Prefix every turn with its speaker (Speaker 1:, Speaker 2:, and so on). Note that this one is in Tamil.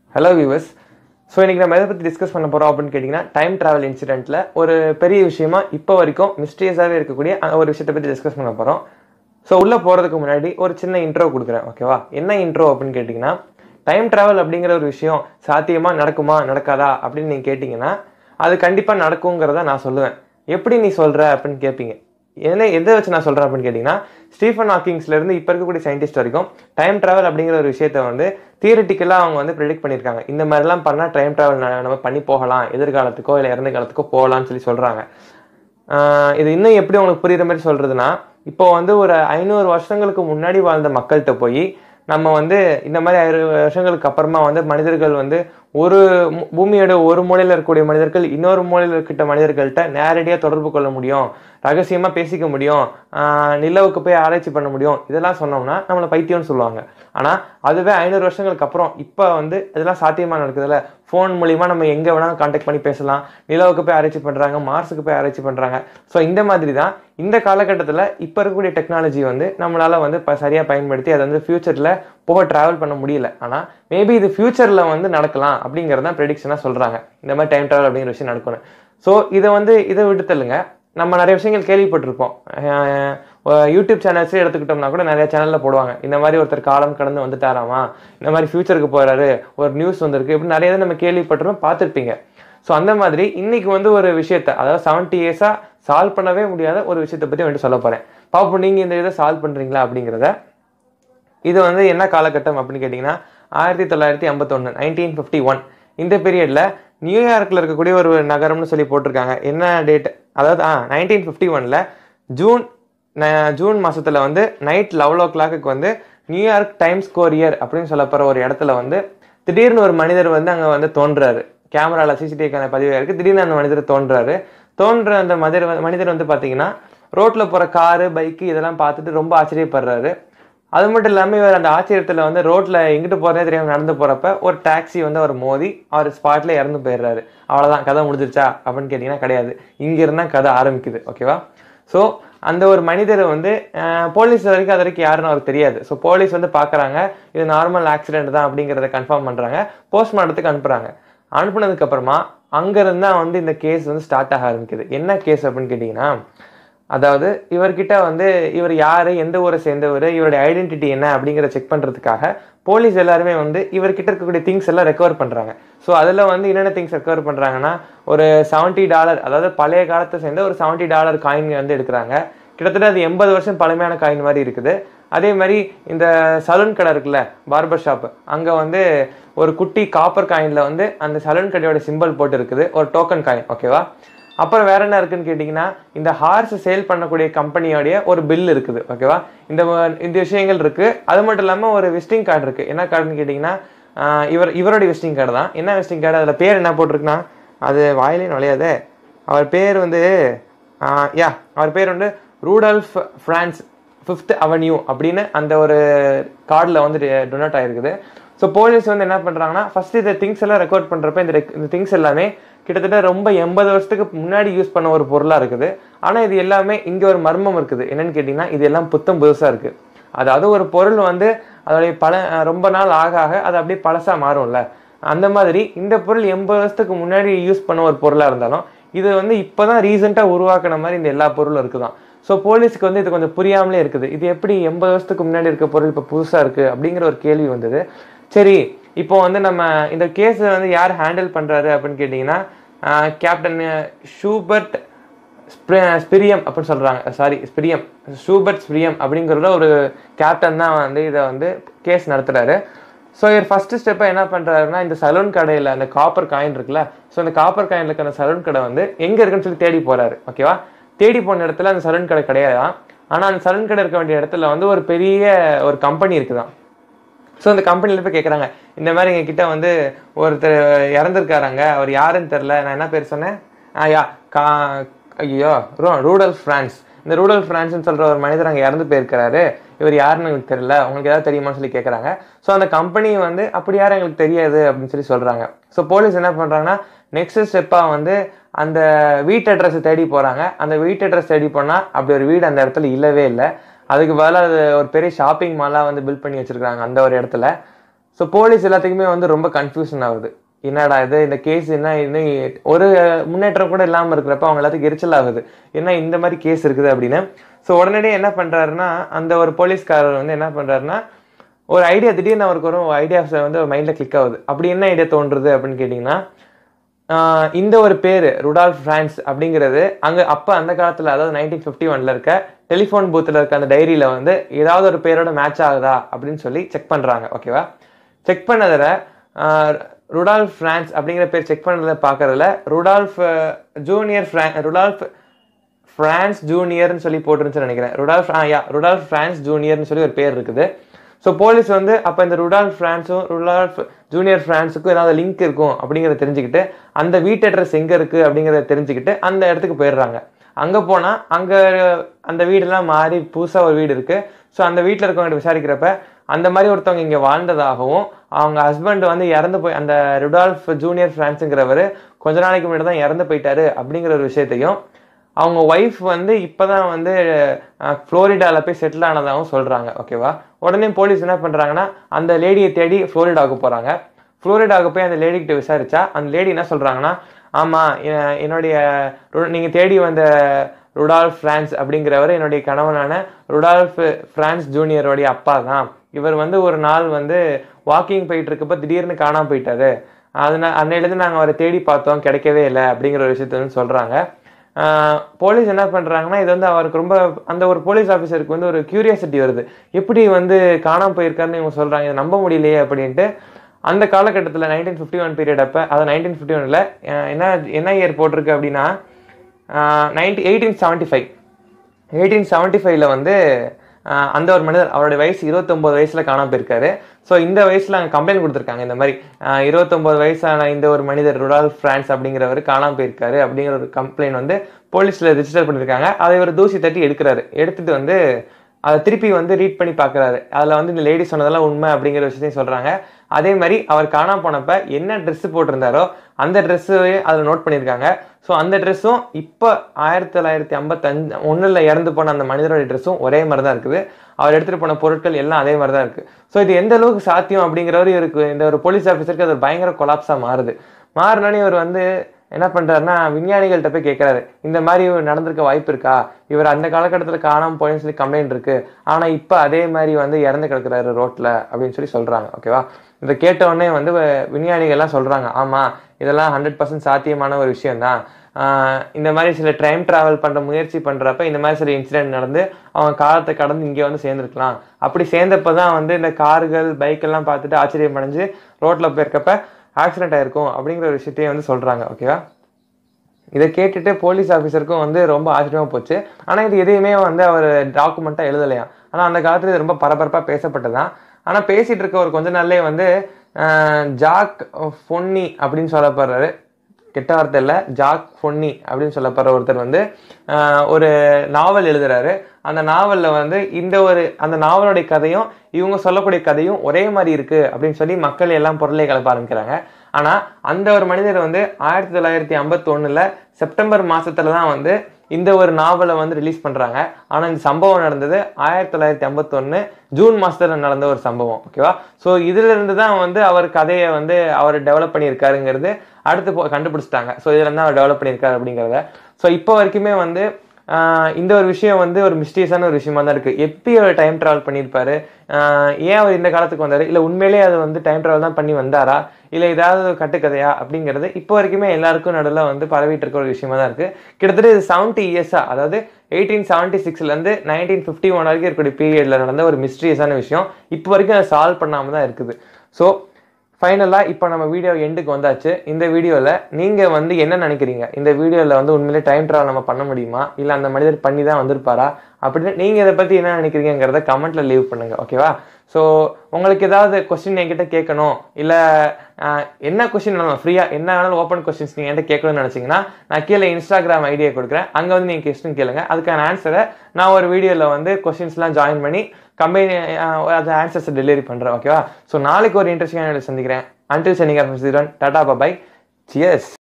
Speaker 1: ஹலோ வியூவர்ஸ் ஸோ இன்றைக்கி நம்ம எதை பற்றி டிஸ்கஸ் பண்ண போகிறோம் அப்படின்னு கேட்டிங்கன்னா டைம் ட்ராவல் இன்சிடெண்ட்டில் ஒரு பெரிய விஷயமா இப்போ வரைக்கும் மிஸ்டீரியஸாகவே இருக்கக்கூடிய அஹ், ஒரு விஷயத்தை பற்றி டிஸ்கஸ் பண்ண போகிறோம் ஸோ உள்ளே போகிறதுக்கு முன்னாடி ஒரு சின்ன இன்ட்ரோ கொடுக்குறேன் ஓகேவா என்ன இன்ட்ரோ அப்படின்னு கேட்டிங்கன்னா டைம் ட்ராவல் அப்படிங்கிற ஒரு விஷயம் சாத்தியமாக நடக்குமா நடக்காதா அப்படின்னு நீங்கள் கேட்டிங்கன்னா அது கண்டிப்பாக நடக்குங்கிறத நான் சொல்லுவேன் எப்படி நீ சொல்கிற அப்படின்னு கேட்பீங்க என்ன எதை வச்சு நான் சொல்கிறேன் அப்படின்னு கேட்டிங்கன்னா ஸ்டீஃபன் ஹாக்கிங்ஸ்லேருந்து இப்போ இருக்கக்கூடிய சயின்டிஸ்ட் வரைக்கும் டைம் ட்ராவல் அப்படிங்கிற ஒரு விஷயத்தை வந்து தியரிட்டிக்கலாக அவங்க வந்து ப்ரெடிக்ட் பண்ணியிருக்காங்க இந்த மாதிரிலாம் பண்ணால் டைம் ட்ராவல் நம்ம பண்ணி போகலாம் எதிர்காலத்துக்கோ இல்லை இறந்த காலத்துக்கோ போகலாம்னு சொல்லி சொல்கிறாங்க இது இன்னும் எப்படி உங்களுக்கு புரியுற மாதிரி சொல்கிறதுனா இப்போ வந்து ஒரு ஐநூறு வருஷங்களுக்கு முன்னாடி வாழ்ந்த மக்கள்கிட்ட போய் நம்ம வந்து இந்த மாதிரி ஆயிரம் வருஷங்களுக்கு அப்புறமா வந்து மனிதர்கள் வந்து ஒரு மு- பூமியோட ஒரு மூலையில் இருக்கக்கூடிய மனிதர்கள் இன்னொரு மூலையில் இருக்கிட்ட மனிதர்கள்ட்ட நேரடியாக தொடர்பு கொள்ள முடியும் ரகசியமாக பேசிக்க முடியும் ஆஹ் நிலவுக்கு போய் ஆராய்ச்சி பண்ண முடியும் இதெல்லாம் சொன்னோம்னா நம்மளை பைத்தியம்னு சொல்லுவாங்க ஆனால் அதுவே ஐநூறு வருஷங்களுக்கு அப்புறம் இப்போ வந்து இதெல்லாம் சாத்தியமாக நடக்குதுல்ல ஃபோன் மூலிமா நம்ம எங்கே வேணாலும் காண்டாக்ட் பண்ணி பேசலாம் நிலவுக்கு போய் ஆராய்ச்சி பண்ணுறாங்க மார்ஸுக்கு போய் ஆராய்ச்சி பண்ணுறாங்க ஸோ இந்த மாதிரி தான் இந்த காலகட்டத்தில் இப்போ இருக்கக்கூடிய டெக்னாலஜி வந்து நம்மளால் வந்து இப்போ சரியாக பயன்படுத்தி அதை வந்து ஃப்யூச்சரில் போக ட்ராவல் பண்ண முடியல ஆனால் மேபி இது ஃப்யூச்சரில் வந்து நடக்கலாம் அப்படிங்கிறது தான் ப்ரெடிக்ஷனாக சொல்கிறாங்க இந்த மாதிரி டைம் ட்ராவல் அப்படிங்கிற விஷயம் நடக்கணும் ஸோ இதை வந்து இதை விட்டு தள்ளுங்க நம்ம நிறைய விஷயங்கள் கேள்விப்பட்டிருப்போம் அஹ் அஹ் யூடியூப் சேனல்ஸே எடுத்துக்கிட்டோம்னா கூட நிறைய சேனலில் போடுவாங்க இந்த மாதிரி ஒருத்தர் காலம் கடந்து வந்துட்டாராமா இந்த மாதிரி ஃபியூச்சருக்கு போறாரு ஒரு நியூஸ் வந்திருக்கு இப்படி நிறைய இதை நம்ம கேள்விப்பட்டிருப்போம் பார்த்துருப்பீங்க ஸோ அந்த மாதிரி இன்னைக்கு வந்து ஒரு விஷயத்த அதாவது செவன்ட்டி இயர்ஸாக சால்வ் பண்ணவே முடியாத ஒரு விஷயத்தை பற்றி வந்துட்டு சொல்ல போகிறேன் பாப்போம் நீங்கள் இந்த இதை சால்வ் பண்ணுறீங்களா அப்படிங்கிறத இது வந்து என்ன காலகட்டம் அப்படின்னு கேட்டிங்கன்னா ஆயிரத்தி தொள்ளாயிரத்தி ஐம்பத்தொன்று நைன்டீன் ஃபிஃப்டி ஒன் இந்த பீரியடில் நியூயார்க்கில் இருக்கக்கூடிய ஒரு நகரம்னு சொல்லி போட்டிருக்காங்க என்ன டேட் அதாவது ஆ நைன்டீன் ஃபிஃப்டி ஒனில் ஜூன் ந- ஜூன் மாதத்தில் வந்து நைட் லெவல் ஓ கிளாக்கு வந்து நியூயார்க் டைம்ஸ் கோரியர் அப்படின்னு சொல்லப்படுற ஒரு இடத்துல வந்து திடீர்னு ஒரு மனிதர் வந்து அங்கே வந்து தோன்றாரு கேமராவில் சிசிடிவிக்கான பதிவாக இருக்குது திடீர்னு அந்த மனிதர் தோன்றாரு தோன்ற அந்த மனிதர் வந்து- மனிதர் வந்து பார்த்தீங்கன்னா ரோட்டில் போகிற காரு பைக்கு இதெல்லாம் பார்த்துட்டு ரொம்ப ஆச்சரியப்படுறாரு அது மட்டும் இல்லாமல் இவர் அந்த ஆச்சரியத்தில் வந்து ரோட்டில் எங்கிட்டு போகிறதே தெரியாமல் நடந்து போகிறப்ப ஒரு டாக்ஸி வந்து அவர் மோதி அவர் ஸ்பாட்ல இறந்து போயிடுறாரு அவ்வளோதான் கதை முடிஞ்சிருச்சா அப்படின்னு கேட்டிங்கன்னா கிடையாது இங்கே இருந்தால் கதை ஆரம்பிக்குது ஓகேவா ஸோ அந்த ஒரு மனிதரை வந்து அஹ், போலீஸ் வரைக்கும் அது வரைக்கும் யாருன்னு அவருக்கு தெரியாது ஸோ போலீஸ் வந்து பார்க்குறாங்க இது நார்மல் ஆக்சிடென்ட் தான் அப்படிங்கிறத கன்ஃபார்ம் பண்ணுறாங்க போஸ்ட்மார்ட்டத்துக்கு அனுப்புகிறாங்க அனுப்புனதுக்கு அப்புறமா அங்கேருந்து தான் வந்து இந்த கேஸ் வந்து ஸ்டார்ட் ஆக ஆரம்பிக்குது என்ன கேஸ் அப்படின்னு கேட்டிங்கன்னா அதாவது இவர்கிட்ட வந்து இவர் யார் எந்த ஊரை சேர்ந்தவர் இவருடைய ஐடென்டிட்டி என்ன அப்படிங்கிறத செக் பண்ணுறதுக்காக போலீஸ் எல்லாருமே வந்து இவர்கிட்ட இருக்கக்கூடிய திங்ஸ் எல்லாம் ரெக்கவர் பண்ணுறாங்க ஸோ அதில் வந்து என்னென்ன திங்ஸ் ரெக்கவர் பண்ணுறாங்கன்னா ஒரு செவன்ட்டி டாலர் அதாவது பழைய காலத்தை சேர்ந்த ஒரு செவன்ட்டி டாலர் காயின் வந்து எடுக்கிறாங்க கிட்டத்தட்ட அது எண்பது வருஷம் பழமையான காயின் மாதிரி இருக்குது அதே மாதிரி இந்த சலூன் கடை இருக்குல்ல பார்பர் ஷாப் அங்கே வந்து ஒரு குட்டி காப்பர் காயினில் வந்து அந்த சலூன் கடையோட சிம்பிள் போட்டு இருக்குது ஒரு டோக்கன் காயின் ஓகேவா அப்புறம் வேற என்ன இருக்குன்னு கேட்டிங்கன்னா இந்த ஹார்ஸ் சேல் பண்ணக்கூடிய கம்பெனியோடைய ஒரு பில் இருக்குது ஓகேவா இந்த ம- இந்த விஷயங்கள் இருக்கு அது மட்டும் இல்லாமல் ஒரு விசிட்டிங் கார்டு இருக்கு என்ன கார்டுன்னு கேட்டிங்கன்னா ஆஹ் இவர் இவருடைய விசிட்டிங் கார்டு தான் என்ன விசிட்டிங் கார்டு அதில் பேர் என்ன போட்டிருக்குன்னா அது வாயிலே நுழையாதே அவர் பேர் வந்து யா அவர் பேர் வந்து ரூடல்ஃப் ஃப்ரான்ஸ் ஃபிஃப்த் அவென்யூ அப்படின்னு அந்த ஒரு கார்டில் வந்து டொனேட் ஆயிருக்குது ஸோ போலீஸ் வந்து என்ன பண்ணுறாங்கன்னா ஃபர்ஸ்ட் இந்த திங்ஸ் எல்லாம் ரெக்கார்ட் பண்ணுறப்ப இந்த rec- இந்த திங்ஸ் எல்லாமே கிட்டத்தட்ட ரொம்ப எண்பது வருஷத்துக்கு முன்னாடி யூஸ் பண்ண ஒரு பொருளாக இருக்குது ஆனால் இது எல்லாமே இங்கே ஒரு மர்மம் இருக்குது என்னன்னு கேட்டிங்கன்னா இது எல்லாம் புத்தம் புதுசாக இருக்குது அதாவது ஒரு பொருள் வந்து அதோடைய பல அஹ் ரொம்ப நாள் ஆக ஆக அது அப்படியே பழசாக மாறும்ல அந்த மாதிரி இந்த பொருள் எண்பது வருஷத்துக்கு முன்னாடி யூஸ் பண்ண ஒரு பொருளாக இருந்தாலும் இது வந்து இப்போ தான் ரீசெண்டாக உருவாக்குன மாதிரி இந்த எல்லா பொருளும் இருக்குதான் ஸோ போலீஸ்க்கு வந்து இது கொஞ்சம் புரியாமலே இருக்குது இது எப்படி எண்பது வருஷத்துக்கு முன்னாடி இருக்க பொருள் இப்போ புதுசாக இருக்குது அப்படிங்கிற ஒரு கேள்வி வந்தது சரி இப்போ வந்து நம்ம இந்த கேஸை வந்து யார் ஹேண்டில் பண்ணுறாரு அப்படின்னு கேட்டிங்கன்னா கேப்டன் ஷூபர்ட் ஸ்பிரி- ஸ்பிரியம் அப்படின்னு சொல்கிறாங்க சாரி ஸ்பிரியம் ஷூபர்ட் ஸ்பிரியம் அப்படிங்கிறத ஒரு கேப்டன் தான் வந்து இதை வந்து கேஸ் நடத்துறாரு ஸோ இவர் ஃபர்ஸ்ட் ஸ்டெப்பாக என்ன பண்ணுறாருன்னா இந்த சலூன் கடையில் அந்த காப்பர் காயின் இருக்குல்ல ஸோ அந்த காப்பர் காயினில் இருக்கிற சலூன் கடை வந்து எங்கே இருக்குன்னு சொல்லி தேடி போகிறாரு ஓகேவா தேடி போன இடத்துல அந்த சலூன் கடை கிடையாதான் ஆனால் அந்த சலூன் கடை இருக்க வேண்டிய இடத்துல வந்து ஒரு பெரிய ஒரு கம்பெனி இருக்குதான் ஸோ அந்த கம்பெனியில் போய் கேட்குறாங்க இந்த மாதிரி எங்கள் கிட்ட வந்து ஒருத்தர் இறந்துருக்காராங்க அவர் யாருன்னு தெரில நான் என்ன பேர் சொன்னேன் ஆ யா கா ஐயோ ரூ ரூடல் ஃப்ரான்ஸ் இந்த ரூடல் ஃப்ரான்ஸ்னு சொல்கிற ஒரு மனிதர் அங்கே இறந்து போயிருக்கிறாரு இவர் யாருன்னு எனக்கு தெரியல உங்களுக்கு ஏதாவது தெரியுமான்னு சொல்லி கேட்குறாங்க ஸோ அந்த கம்பெனி வந்து அப்படி யாரும் எங்களுக்கு தெரியாது அப்படின்னு சொல்லி சொல்கிறாங்க ஸோ போலீஸ் என்ன பண்ணுறாங்கன்னா நெக்ஸ்ட் ஸ்டெப்பாக வந்து அந்த வீட்டு அட்ரஸை தேடி போகிறாங்க அந்த வீட்டு அட்ரஸ் தேடி போனால் அப்படி ஒரு வீடு அந்த இடத்துல இல்லவே இல்லை அதுக்கு பதிலாக அது ஒரு பெரிய ஷாப்பிங் மாலாக வந்து பில்ட் பண்ணி வச்சுருக்காங்க அந்த ஒரு இடத்துல ஸோ போலீஸ் எல்லாத்துக்குமே வந்து ரொம்ப கன்ஃபியூஷன் ஆகுது என்னடா இது இந்த கேஸ் என்ன இன்னும் ஒரு முன்னேற்றம் கூட இல்லாமல் இருக்கிறப்ப அவங்க எல்லாத்துக்கும் எரிச்சல் ஆகுது என்ன இந்த மாதிரி கேஸ் இருக்குது அப்படின்னு ஸோ உடனடியே என்ன பண்ணுறாருன்னா அந்த ஒரு போலீஸ்காரர் வந்து என்ன பண்ணுறாருன்னா ஒரு ஐடியா திடீர்னு அவருக்கு ஒரு ஐடியாஸ் வந்து மைண்டில் கிளிக் ஆகுது அப்படி என்ன ஐடியா தோன்றுறது அப்படின்னு கேட்டிங்கன்னா ஆஹ் இந்த ஒரு பேர் ருடால்ஃப் பிரான்ஸ் அப்படிங்கிறது அங்கே அப்போ அந்த காலத்தில் அதாவது நைன்டீன் ஃபிஃப்டி ஒனில் இருக்க டெலிஃபோன் பூத்தில் இருக்க அந்த டைரியில் வந்து ஏதாவது ஒரு பேரோட மேட்ச் ஆகுதா அப்படின்னு சொல்லி செக் பண்ணுறாங்க ஓகேவா செக் பண்ணதில் ருடால்ஃப் பிரான்ஸ் அப்படிங்கிற பேர் செக் பண்ணதை பார்க்கறதுல ருடால்ஃப் ஜூனியர் ஃப்ரான் ருடால்ஃப் பிரான்ஸ் ஜூனியர்னு சொல்லி போட்டுருந்துச்சுன்னு நினைக்கிறேன் Rudolph ah yeah Rudolph Franz ஜூனியர்னு சொல்லி ஒரு பேர் இருக்குது ஸோ போலீஸ் வந்து அப்போ இந்த ருடால்ஃப் ஃப்ரான்ஸும் ருடால்ஃப் ஜூனியர் ஃப்ரான்ஸுக்கும் ஏதாவது லிங்க் இருக்கும் அப்படிங்கிறத தெரிஞ்சுக்கிட்டு அந்த வீட்டு அட்ரஸ் எங்கே இருக்குது அப்படிங்கிறத தெரிஞ்சுக்கிட்டு அந்த இடத்துக்கு போயிடுறாங்க அங்கே போனால் அங்கே அந்த வீடெல்லாம் மாறி புதுசாக ஒரு வீடு இருக்குது ஸோ அந்த வீட்டில் இருக்கவங்க விசாரிக்கிறப்ப அந்த மாதிரி ஒருத்தவங்க இங்கே வாழ்ந்ததாகவும் அவங்க ஹஸ்பண்ட் வந்து இறந்து போய் அந்த ருடால்ஃப் ஜூனியர் ஃப்ரான்ஸுங்கிறவர் கொஞ்ச நாளைக்கு முன்னாடி தான் இறந்து போயிட்டாரு அப்படிங்கிற ஒரு விஷயத்தையும் அவங்க ஒய்ஃப் வந்து இப்போதான் வந்து ஃப்ளோரிடாவில் போய் செட்டில் ஆனதாகவும் சொல்கிறாங்க ஓகேவா உடனே போலீஸ் என்ன பண்ணுறாங்கன்னா அந்த லேடியை தேடி ஃப்ளோரிடாவுக்கு போகிறாங்க ஃப்ளோரிடாவுக்கு போய் அந்த லேடிக்கிட்ட விசாரிச்சா அந்த லேடி என்ன சொல்கிறாங்கன்னா ஆமாம் என்னுடைய நீங்கள் தேடி வந்த ருடால்ஃப் ஃப்ரான்ஸ் அப்படிங்கிறவர் என்னுடைய கணவனான ருடால்ஃப் ஃப்ரான்ஸ் ஜூனியருடைய அப்பா தான் இவர் வந்து ஒரு நாள் வந்து வாக்கிங் போயிட்டு இருக்கப்ப திடீர்னு காணாம போயிட்டாரு அதனால அன்னையிலேருந்து நாங்கள் அவரை தேடி பார்த்தோம் கிடைக்கவே இல்லை அப்படிங்கிற ஒரு விஷயத்த வந்து சொல்கிறாங்க போலீஸ் என்ன பண்ணுறாங்கன்னா இது வந்து அவருக்கு ரொம்ப அந்த ஒரு போலீஸ் ஆஃபீஸருக்கு வந்து ஒரு கியூரியாசிட்டி வருது எப்படி வந்து காணாம போயிருக்காருன்னு இவங்க சொல்கிறாங்க இதை நம்ப முடியலையே அப்படின்ட்டு அந்த காலகட்டத்தில் நைன்டீன் ஃபிஃப்டி ஒன் பீரியட் அப்போ அது நைன்டீன் ஃபிஃப்டி ஒனில் என்ன என்ன இயர் போட்டிருக்கு அப்படின்னா ninety eighteen seventy five eighteen seventy ஃபைவ்ல வந்து ஆஹ் அந்த ஒரு மனிதர் அவருடைய வயசு இருபத்தொம்போது வயசுல காணாம போயிருக்காரு ஸோ இந்த வயசுல அங்கே கம்ப்ளைண்ட் கொடுத்துருக்காங்க இந்த மாதிரி ஆஹ் இருபத்தொம்போது வயசான இந்த ஒரு மனிதர் ருடால்ஃப் பிரான்ஸ் அப்படிங்கிறவர் காணாம போயிருக்காரு அப்படிங்கிற ஒரு கம்ப்ளைண்ட் வந்து போலீஸ்ல ரிஜிஸ்டர் பண்ணியிருக்காங்க அதை இவர் தூசி தட்டி எடுக்கிறாரு எடுத்துட்டு வந்து அதை திருப்பி வந்து ரீட் பண்ணி பார்க்குறாரு அதில் வந்து இந்த லேடி சொன்னதெல்லாம் உண்மை அப்படிங்கிற விஷயத்தையும் சொல்கிறாங்க அதே மாதிரி அவர் காணாம போனப்ப என்ன ட்ரெஸ்ஸு போட்டிருந்தாரோ அந்த ட்ரெஸ்ஸையே அதில் நோட் பண்ணியிருக்காங்க ஸோ அந்த ட்ரெஸ்ஸும் இப்போ ஆயிரத்தி தொள்ளாயிரத்தி ஐம்பத்தஞ்சு ஒன்றில் இறந்து போன அந்த மனிதரோட ட்ரெஸ்ஸும் ஒரே மாதிரி தான் இருக்குது அவர் எடுத்துகிட்டு போன பொருட்கள் எல்லாம் அதே மாதிரி தான் இருக்குது ஸோ இது எந்த அளவுக்கு சாத்தியம் அப்படிங்கிறவர் இவருக்கு இந்த ஒரு போலீஸ் ஆஃபீஸருக்கு அது ஒரு பயங்கர கொலாப்ஸாக மாறுது மாறினோடனே இவர் வந்து என்ன பண்றாருன்னா விஞ்ஞானிகள்கிட்ட போய் கேட்கறாரு இந்த மாதிரி நடந்திருக்க வாய்ப்பு இருக்கா இவர் அந்த காலகட்டத்தில் காணாம போயின்னு சொல்லி கம்ப்ளைண்ட் இருக்கு ஆனா இப்போ அதே மாதிரி வந்து இறந்து கிடக்குறாரு ரோட்ல அப்படின்னு சொல்லி சொல்றாங்க ஓகேவா இதை கேட்ட உடனே வந்து வ- விஞ்ஞானிகள்லாம் சொல்றாங்க ஆமா இதெல்லாம் ஹண்ட்ரட் பர்சன்ட் சாத்தியமான ஒரு விஷயம்தான் ஆஹ் இந்த மாதிரி சில டைம் டிராவல் பண்ற முயற்சி பண்றப்ப இந்த மாதிரி சில இன்சிடென்ட் நடந்து அவங்க காலத்தை கடந்து இங்கே வந்து சேர்ந்துருக்கலாம் அப்படி சேர்ந்தப்ப தான் வந்து இந்த கார்கள் பைக் எல்லாம் பார்த்துட்டு ஆச்சரியம் அடைஞ்சு ரோட்ல போயிருக்கப்ப ஆக்சிடென்ட் ஆயிருக்கும் அப்படிங்கிற ஒரு விஷயத்தையும் வந்து சொல்றாங்க ஓகேவா இதை கேட்டுட்டு போலீஸ் ஆஃபீஸருக்கும் வந்து ரொம்ப ஆச்சரியமா போச்சு ஆனால் இது எதையுமே வந்து அவர் டாக்குமெண்ட்டாக எழுதலையாம் ஆனால் அந்த காலத்துல இது ரொம்ப பரபரப்பாக பேசப்பட்டதான் ஆனால் பேசிட்டு இருக்க ஒரு கொஞ்ச நாள்லயே வந்து ஆஹ், ஜாக் பொன்னி அப்படின்னு சொல்லப்படுறாரு கெட்ட வார்த்தை இல்லை ஜாக் பொன்னி அப்படின்னு சொல்லப்படுற ஒருத்தர் வந்து ஆஹ், ஒரு நாவல் எழுதுறாரு அந்த நாவலில் வந்து இந்த ஒரு அந்த நாவலுடைய கதையும் இவங்க சொல்லக்கூடிய கதையும் ஒரே மாதிரி இருக்கு அப்படின்னு சொல்லி மக்கள் எல்லாம் பொருளை கலப்ப ஆரம்பிக்கிறாங்க ஆனா அந்த ஒரு மனிதர் வந்து ஆயிரத்தி தொள்ளாயிரத்தி ஐம்பத்தி செப்டம்பர் மாசத்துல தான் வந்து இந்த ஒரு நாவலை வந்து ரிலீஸ் பண்றாங்க ஆனா இந்த சம்பவம் நடந்தது ஆயிரத்தி தொள்ளாயிரத்தி ஐம்பத்தொன்னு ஜூன் மாசத்துல நடந்த ஒரு சம்பவம் ஓகேவா ஸோ இதுல இருந்து தான் வந்து அவர் கதையை வந்து அவர் டெவலப் பண்ணியிருக்காருங்கிறது அடுத்து போ- கண்டுபிடிச்சிட்டாங்க ஸோ இதுல இருந்து அவர் டெவலப் பண்ணியிருக்காரு அப்படிங்கிறத ஸோ இப்போ வரைக்குமே வந்து ஆஹ் இந்த ஒரு விஷயம் வந்து ஒரு மிஸ்டீஸான ஒரு விஷயமா தான் இருக்கு எப்படி அவர் டைம் டிராவல் பண்ணியிருப்பாரு ஆஹ் ஏன் அவர் இந்த காலத்துக்கு வந்தாரு இல்ல உண்மையிலேயே அது வந்து டைம் டிராவல் தான் பண்ணி வந்தாரா இல்ல ஏதாவது ஒரு கட்டுக்கதையா அப்படிங்கிறது இப்போ வரைக்குமே எல்லாருக்கும் நடுவில் வந்து பரவிட்டு இருக்க ஒரு விஷயமா தான் இருக்கு கிட்டத்தட்ட இது செவன்ட்டி இயர்ஸா அதாவது எயிட்டீன் செவன்ட்டி சிக்ஸ்ல இருந்து நைன்டீன் ஃபிஃப்டி ஒன் வரைக்கும் இருக்கக்கூடிய பீரியட்ல நடந்த ஒரு மிஸ்டீரியஸான விஷயம் இப்போ வரைக்கும் அதை சால்வ் பண்ணாம தான் இருக்குது ஸோ ஃபைனலாக இப்போ நம்ம வீடியோ எண்டுக்கு வந்தாச்சு இந்த வீடியோவில் நீங்கள் வந்து என்ன நினைக்கிறீங்க இந்த வீடியோவில் வந்து உண்மையிலே டைம் ட்ராவல் நம்ம பண்ண முடியுமா இல்லை அந்த மனிதர் பண்ணி தான் வந்திருப்பாரா அப்படின்னு நீங்கள் இதை பற்றி என்ன நினைக்கிறீங்கிறத கமெண்ட்டில் லீவ் பண்ணுங்க ஓகேவா ஸோ உங்களுக்கு ஏதாவது கொஸ்டின் என்கிட்ட கேட்கணும் இல்லை என்ன கொஸ்டின் வேணாலும் ஃப்ரீயாக என்ன வேணாலும் ஓப்பன் கொஸ்டின்ஸ் நீங்கள் என்கிட்ட கேட்கணும்னு நினச்சிங்கன்னா நான் கீழே இன்ஸ்டாகிராம் ஐடியா கொடுக்குறேன் அங்கே வந்து நீங்கள் கொஸ்டின் கேளுங்க அதுக்கான ஆன்சரை நான் ஒரு வீடியோவில் வந்து கொஸ்டின்ஸ்லாம் ஜாயின் பண்ணி கம்பெனி அந்த ஆன்சர்ஸை டெலிவரி பண்ணுறேன் ஓகேவா ஸோ நாளைக்கு ஒரு இன்ட்ரெஸ்டிங்கான சந்திக்கிறேன் அன்டில் சென்னிங் டாடா பாய் சியர்ஸ்